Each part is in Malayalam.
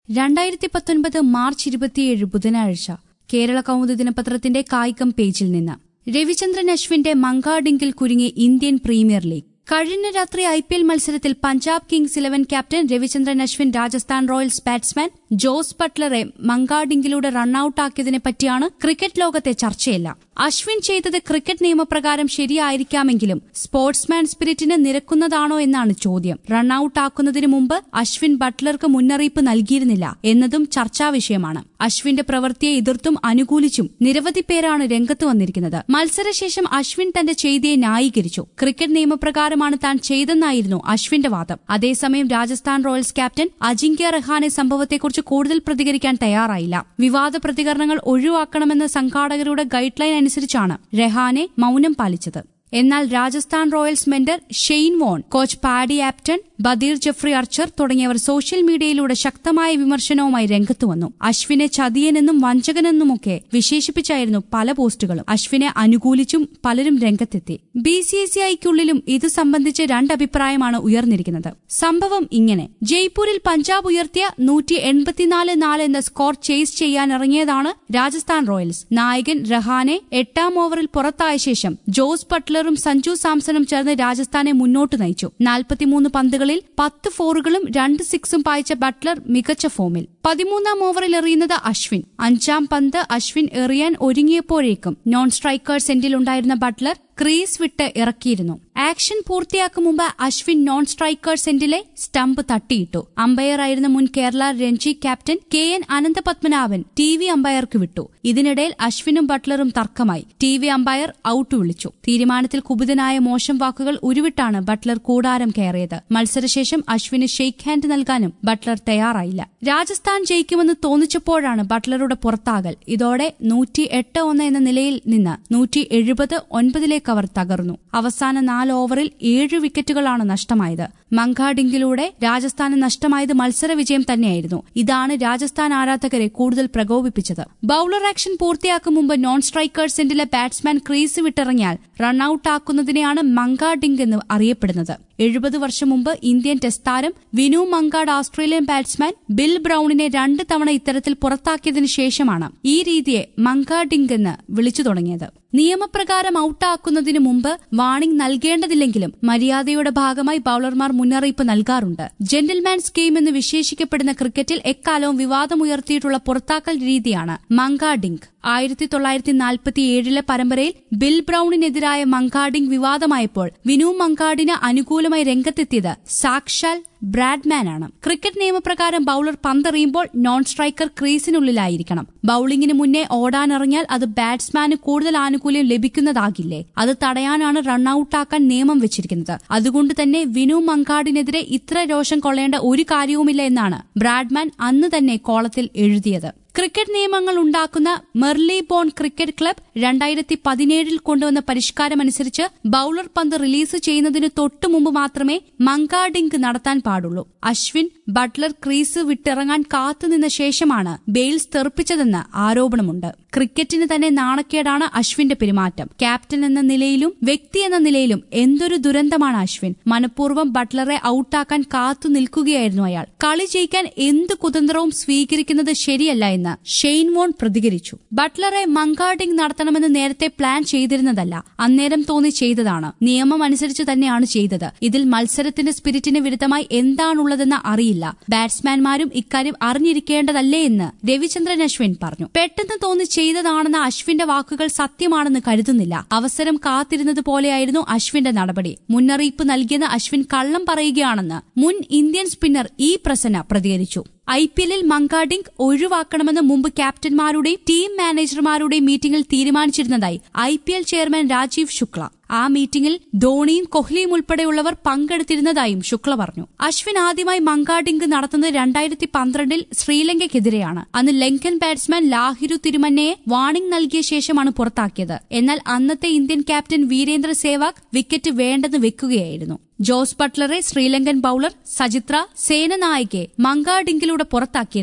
രണ്ടായിരത്തി പത്തൊൻപത് മാർച്ച് ഇരുപത്തിയേഴ് ബുധനാഴ്ച കേരള കൗമുദി ദിനപത്രത്തിന്റെ കായികം പേജിൽ നിന്ന് രവിചന്ദ്രൻ അശ്വിന്റെ മങ്കാഡിങ്കിൽ കുരുങ്ങി ഇന്ത്യൻ പ്രീമിയർ ലീഗ് കഴിഞ്ഞ രാത്രി ഐ പി എൽ മത്സരത്തിൽ Punjab Kings Eleven captain Ravichandran Ashwin Rajasthan Royals batsman Jos ബട്ട്ലറെ മങ്കാഡിങ്കിലൂടെ റണ്ണൌട്ടാക്കിയതിനെ പറ്റിയാണ് ക്രിക്കറ്റ് ലോകത്തെ ചർച്ചയില്ല അശ്വിൻ ചെയ്തത് ക്രിക്കറ്റ് നിയമപ്രകാരം ശരിയായിരിക്കാമെങ്കിലും സ്പോർട്സ്മാൻ സ്പിരിറ്റിന് നിരക്കുന്നതാണോ എന്നാണ് ചോദ്യം റണ്ണൌട്ടാക്കുന്നതിന് മുമ്പ് അശ്വിൻ ബട്ട്ലർക്ക് മുന്നറിയിപ്പ് നൽകിയിരുന്നില്ല എന്നതും ചർച്ചാ വിഷയമാണ് അശ്വിന്റെ പ്രവൃത്തിയെ എതിർത്തും അനുകൂലിച്ചും നിരവധി പേരാണ് രംഗത്ത് വന്നിരിക്കുന്നത് മത്സരശേഷം അശ്വിൻ തന്റെ ചെയ്തിയെ ന്യായീകരിച്ചു ക്രിക്കറ്റ് നിയമപ്രകാരമാണ് താൻ ചെയ്തെന്നായിരുന്നു അശ്വിന്റെ വാദം അതേസമയം രാജസ്ഥാൻ റോയൽസ് ക്യാപ്റ്റൻ അജിങ്ക്യ റഹാനെ സംഭവത്തെക്കുറിച്ച് കൂടുതൽ പ്രതികരിക്കാൻ തയ്യാറായില്ല വിവാദ പ്രതികരണങ്ങൾ ഒഴിവാക്കണമെന്ന സംഘാടകരുടെ ഗൈഡ് ലൈൻ അനുസരിച്ചാണ് രഹാനെ മൌനം പാലിച്ചത് എന്നാൽ Rajasthan Royals mentor Shane Warne coach Paddy Upton ബദീർ ജഫ്രി അർച്ചർ തുടങ്ങിയവർ സോഷ്യൽ മീഡിയയിലൂടെ ശക്തമായ വിമർശനവുമായി രംഗത്തു വന്നു അശ്വിനെ ചതിയനെന്നും വഞ്ചകനെന്നുമൊക്കെ വിശേഷിപ്പിച്ചായിരുന്നു പല പോസ്റ്റുകളും അശ്വിനെ അനുകൂലിച്ചും പലരും രംഗത്തെത്തി ബി സി സി ഐക്കുള്ളിലും ഇത് സംബന്ധിച്ച് രണ്ടഭിപ്രായമാണ് ഉയർന്നിരിക്കുന്നത് സംഭവം ഇങ്ങനെ ജയ്പൂരിൽ പഞ്ചാബ് ഉയർത്തിയ നൂറ്റി എൺപത്തിനാല് നാല് എന്ന സ്കോർ ചേസ് ചെയ്യാനിറങ്ങിയതാണ് രാജസ്ഥാൻ റോയൽസ് നായകൻ രഹാനെ എട്ടാം ഓവറിൽ പുറത്തായ ശേഷം ജോസ് ബട്ട്ലറും സഞ്ജു സാംസണും ചേർന്ന് രാജസ്ഥാനെ മുന്നോട്ട് നയിച്ചു നാൽപ്പത്തിമൂന്ന് പന്തുകളിൽ പത്ത് ഫോറുകളും രണ്ട് സിക്സും പായിച്ച ബട്ട്ലർ മികച്ച ഫോമിൽ പതിമൂന്നാം ഓവറിൽ എറിയുന്നത് അശ്വിൻ അഞ്ചാം പന്ത് അശ്വിൻ എറിയാൻ ഒരുങ്ങിയപ്പോഴേക്കും നോൺ സ്ട്രൈക്കേഴ്സ് എൻഡിലുണ്ടായിരുന്ന ബട്ട്ലർ ക്രീസ് വിട്ട് ഇറക്കിയിരുന്നു ആക്ഷൻ പൂർത്തിയാക്കും മുമ്പ് അശ്വിൻ നോൺ സ്ട്രൈക്കേഴ്സ് എൻഡിലെ സ്റ്റംപ് തട്ടിയിട്ടു അമ്പയറായിരുന്ന മുൻ Kerala Ranji captain K N Ananthapadmanabhan T V അമ്പയർക്ക് വിട്ടു ഇതിനിടയിൽ അശ്വിനും ബട്ട്ലറും തർക്കമായി ടി വി അമ്പയർ ഔട്ട് വിളിച്ചു തീരുമാനത്തിൽ കുപിതനായ മോശം വാക്കുകൾ ഉരുവിട്ടാണ് ബട്ട്ലർ കൂടാരം കയറിയത് മത്സരശേഷം അശ്വിന് ഷെയ്ക്ക് ഹാൻഡ് നൽകാനും ബട്ട്ലർ തയ്യാറായില്ല രാജസ്ഥാൻ ജയിക്കുമെന്ന് തോന്നിച്ചപ്പോഴാണ് ബട്ട്ലറുടെ പുറത്താകൽ ഇതോടെ നൂറ്റി എട്ട് ഒന്ന് എന്ന നിലയിൽ നിന്ന് നൂറ്റി എഴുപത് ഒൻപതിലേക്ക് അവർ തകർന്നു അവസാന നാല് ഓവറിൽ ഏഴ് വിക്കറ്റുകളാണ് നഷ്ടമായത് മങ്കാഡിങ്കിലൂടെ രാജസ്ഥാന് നഷ്ടമായത് മത്സര വിജയം തന്നെയായിരുന്നു ഇതാണ് രാജസ്ഥാൻ ആരാധകരെ കൂടുതൽ പ്രകോപിപ്പിച്ചത് ബൌളർ ആക്ഷൻ പൂർത്തിയാക്കും മുമ്പ് നോൺ സ്ട്രൈക്കേഴ്സ് എൻഡിലെ ബാറ്റ്സ്മാൻ ക്രീസ് വിട്ടിറങ്ങിയാൽ റണ്ണൌട്ട് ആക്കുന്നതിനെയാണ് മങ്കാഡിംഗ് എന്ന് അറിയപ്പെടുന്നത് എഴുപത് വർഷം മുമ്പ് ഇന്ത്യൻ ടെസ്റ്റ് താരം Vinoo Mankad Australian batsman Bill ബ്രൌണിനെ രണ്ട് തവണ ഇത്തരത്തിൽ പുറത്താക്കിയതിനു ശേഷമാണ് ഈ രീതിയെ മങ്കാഡിംഗ് എന്ന് വിളിച്ചു തുടങ്ങിയത് നിയമപ്രകാരം ഔട്ടാക്കുന്നതിനു മുമ്പ് വാണിംഗ് നൽകേണ്ടതില്ലെങ്കിലും മര്യാദയുടെ ഭാഗമായി ബൌളർമാർ മുന്നറിയിപ്പ് നൽകാറുണ്ട് ജെന്റിൽമാൻസ് ഗെയിം എന്ന് വിശേഷിക്കപ്പെടുന്ന ക്രിക്കറ്റിൽ എക്കാലവും വിവാദമുയർത്തിയിട്ടുള്ള പുറത്താക്കൽ രീതിയാണ് മങ്കാഡിംഗ് ആയിരത്തി തൊള്ളായിരത്തി നാൽപ്പത്തിയേഴിലെ പരമ്പരയിൽ ബിൽ ബ്രൌണിനെതിരായ മങ്കാഡിംഗ് വിവാദമായപ്പോൾ വിനു മങ്കാഡിന് അനുകൂലമായി രംഗത്തെത്തിയത് സാക്ഷാൽ ബ്രാഡ്മാനാണ് ക്രിക്കറ്റ് നിയമപ്രകാരം ബൌളർ പന്തെറിയുമ്പോൾ നോൺ സ്ട്രൈക്കർ ക്രീസിനുള്ളിലായിരിക്കണം ബൌളിംഗിന് മുന്നേ ഓടാനിറങ്ങിയാൽ അത് ബാറ്റ്സ്മാന് കൂടുതൽ ആനുകൂല്യം ലഭിക്കുന്നതാകില്ലേ അത് തടയാനാണ് റണ്ണൌട്ടാക്കാൻ നിയമം വെച്ചിരിക്കുന്നത് അതുകൊണ്ട് തന്നെ വിനു മങ്കാടിനെതിരെ ഇത്ര രോഷം കൊള്ളേണ്ട ഒരു കാര്യവുമില്ല എന്നാണ് ബ്രാഡ്മാൻ അന്ന് തന്നെ കോളത്തിൽ എഴുതിയത് ക്രിക്കറ്റ് നിയമങ്ങൾ ഉണ്ടാക്കുന്ന മെർലി ബോൺ ക്രിക്കറ്റ് ക്ലബ് രണ്ടായിരത്തി പതിനേഴിൽ കൊണ്ടുവന്ന പരിഷ്കാരമനുസരിച്ച് ബൌളർ പന്ത് റിലീസ് ചെയ്യുന്നതിന് തൊട്ടു മുമ്പ് മാത്രമേ മങ്കാഡിംഗ് നടത്താൻ പാടുള്ളൂ അശ്വിൻ ബട്ട്ലർ ക്രീസ് വിട്ടിറങ്ങാൻ കാത്തുനിന്ന ശേഷമാണ് ബെയിൽസ് തെറിപ്പിച്ചതെന്ന് ആരോപണമുണ്ട് ക്രിക്കറ്റിന് തന്നെ നാണക്കേടാണ് അശ്വിന്റെ പെരുമാറ്റം ക്യാപ്റ്റൻ എന്ന നിലയിലും വ്യക്തി എന്ന നിലയിലും എന്തൊരു ദുരന്തമാണ് അശ്വിൻ മനഃപൂർവ്വം ബട്ട്ലറെ ഔട്ടാക്കാൻ കാത്തു നിൽക്കുകയായിരുന്നു അയാൾ കളി ജയിക്കാൻ എന്ത് കുതന്ത്രവും സ്വീകരിക്കുന്നത് ശരിയല്ല എന്ന് ഷെയ്ൻ വോൺ പ്രതികരിച്ചു ബട്ട്ലറെ മങ്കാഡിംഗ് നടത്തണമെന്ന് നേരത്തെ പ്ലാൻ ചെയ്തിരുന്നതല്ല അന്നേരം തോന്നി ചെയ്തതാണ് നിയമം അനുസരിച്ച് തന്നെയാണ് ചെയ്തത് ഇതിൽ മത്സരത്തിന്റെ സ്പിരിറ്റിന് വിരുദ്ധമായി എന്താണുള്ളതെന്ന് അറിയില്ല ബാറ്റ്സ്മാൻമാരും ഇക്കാര്യം അറിഞ്ഞിരിക്കേണ്ടതല്ലേ എന്ന് രവിചന്ദ്രൻ അശ്വിൻ പറഞ്ഞു പെട്ടെന്ന് തോന്നി ചെയ്തതാണെന്ന അശ്വിന്റെ വാക്കുകൾ സത്യമാണെന്ന് കരുതുന്നില്ല അവസരം കാത്തിരുന്നത് പോലെയായിരുന്നു അശ്വിന്റെ നടപടി മുന്നറിയിപ്പ് നൽകിയെന്ന് അശ്വിൻ കള്ളം പറയുകയാണെന്ന് മുൻ ഇന്ത്യൻ സ്പിന്നർ ഇ പ്രസന്ന പ്രതികരിച്ചു ഐ പി എല്ലിൽ മങ്കാഡിംഗ് ഒഴിവാക്കണമെന്ന് മുമ്പ് ക്യാപ്റ്റന്മാരുടെയും ടീം മാനേജർമാരുടെയും മീറ്റിംഗിൽ തീരുമാനിച്ചിരുന്നതായി I P L chairman Rajeev Shukla ആ മീറ്റിംഗിൽ ധോണിയും കോഹ്ലിയും ഉൾപ്പെടെയുള്ളവർ പങ്കെടുത്തിരുന്നതായും ശുക്ല പറഞ്ഞു അശ്വിൻ ആദ്യമായി മങ്കാഡിംഗ് നടത്തുന്നത് രണ്ടായിരത്തി പന്ത്രണ്ടിൽ ശ്രീലങ്കയ്ക്കെതിരെയാണ് അന്ന് ലങ്കൻ ബാറ്റ്സ്മാൻ ലാഹിരു തിരുമന്നയെ വാണിംഗ് നൽകിയ ശേഷമാണ് പുറത്താക്കിയത് എന്നാൽ അന്നത്തെ Indian captain Virender Sehwag wicket വേണ്ടെന്ന് വെക്കുകയായിരുന്നു ജോസ് ബട്ട്ലറെ ശ്രീലങ്കൻ ബൌളർ സജിത്ര സേനനായികെ മങ്കാഡിങ്കിലൂടെ പുറത്താക്കിയിരുന്നു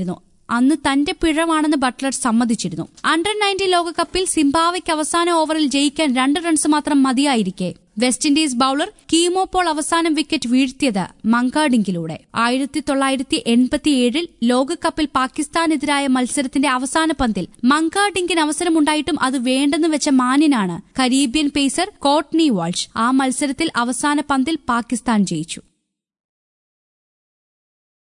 അന്ന് തന്റെ പിഴവാണെന്ന് ബട്ട്ലർ സമ്മതിച്ചിരുന്നു അണ്ടർ നയൻറ്റീൻ ലോകകപ്പിൽ സിംബാവയ്ക്ക് അവസാന ഓവറിൽ ജയിക്കാൻ രണ്ട് റൺസ് മാത്രം മതിയായിരിക്കെ West Indies bowler Keemo Paul അവസാനം വിക്കറ്റ് വീഴ്ത്തിയത് മങ്കാഡിങ്കിലൂടെ ആയിരത്തി തൊള്ളായിരത്തി എൺപത്തിയേഴിൽ ലോകകപ്പിൽ പാകിസ്ഥാനെതിരായ മത്സരത്തിന്റെ അവസാന പന്തിൽ മങ്കാഡിങ്കിന് അവസരമുണ്ടായിട്ടും അത് വേണ്ടെന്ന് വെച്ച മാന്യനാണ് കരീബിയൻ പേസർ കോട്ട്നി വാൾഷ് ആ മത്സരത്തിൽ അവസാന പന്തിൽ പാകിസ്ഥാൻ ജയിച്ചു